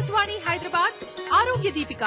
ఆకాశవాణి హైదరాబాద్ ఆరోగ్య దీపిక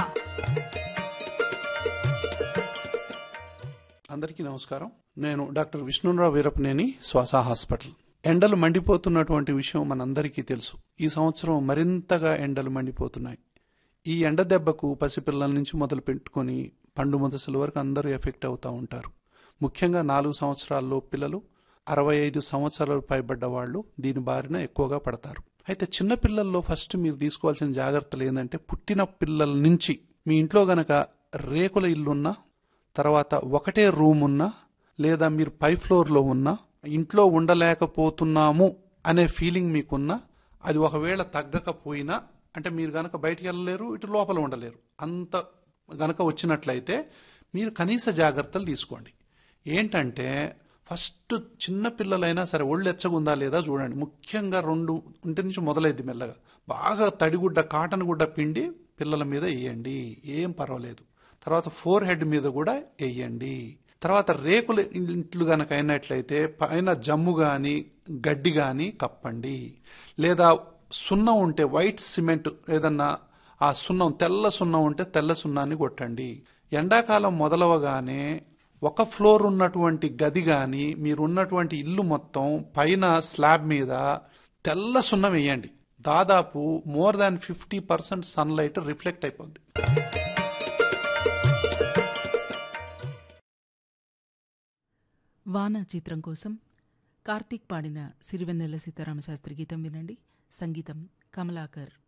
అందరికీ నమస్కారం నేను డాక్టర్ విష్ణురావు వీరపనేని శ్వాస హాస్పిటల్ ఎండలు మండిపోతున్నటువంటి విషయం మనందరికీ తెలుసు ఈ సంవత్సరం మరింతగా ఎండలు మండిపోతున్నాయి ఈ ఎండ దెబ్బకు పసిపిల్లల నుంచి మొదలు పెట్టుకొని పండు ముదసల వరకు అందరూ ఎఫెక్ట్ అవుతూ ఉంటారు ముఖ్యంగా నాలుగు సంవత్సరాల్లో పిల్లలు అరవై ఐదు సంవత్సరాలు పైబడ్డ వాళ్ళు దీని బారిన ఎక్కువగా పడతారు అయితే చిన్న పిల్లల్లో ఫస్ట్ మీరు తీసుకోవాల్సిన జాగ్రత్తలు ఏంటంటే పుట్టిన పిల్లల నుంచి మీ ఇంట్లో గనక రేకుల ఇల్లున్నా తర్వాత ఒకటే రూమ్ ఉన్నా లేదా మీరు పై ఫ్లోర్లో ఉన్నా ఇంట్లో ఉండలేకపోతున్నాము అనే ఫీలింగ్ మీకున్నా అది ఒకవేళ తగ్గకపోయినా అంటే మీరు గనక బయటికి వెళ్ళలేరు ఇటు లోపల ఉండలేరు అంత గనక వచ్చినట్లయితే మీరు కనీస జాగ్రత్తలు తీసుకోండి ఏంటంటే ఫస్ట్ చిన్న పిల్లలైనా సరే ఒళ్ళు ఎచ్చగుందా లేదా చూడండి ముఖ్యంగా రెండు ఇంటి నుంచి మొదలైద్ది మెల్లగా బాగా తడిగుడ్డ కాటన్ గుడ్డ పిండి పిల్లల మీద వేయండి ఏం పర్వాలేదు తర్వాత ఫోర్ హెడ్ మీద కూడా వేయండి తర్వాత రేకుల ఇంట్లు గనక అయినట్లయితే పైన జమ్ము గాని గడ్డి గాని కప్పండి లేదా సున్నం ఉంటే వైట్ సిమెంట్ ఏదన్నా ఆ సున్నం తెల్ల సున్నం ఉంటే తెల్ల సున్నాన్ని కొట్టండి ఎండాకాలం మొదలవగానే ఒక ఫ్లోర్ ఉన్నటువంటి గది గాని మీరున్నటువంటి ఇల్లు మొత్తం పైన స్లాబ్ మీద తెల్ల సున్నం వేయండి దాదాపు more than fifty percent sunlight reflect అయిపోద్ది వాన చిత్రం కోసం కార్తీక్ పాడిన సిరివెన్నెల సీతారామశాస్త్రి గీతం వినండి సంగీతం కమలాకర్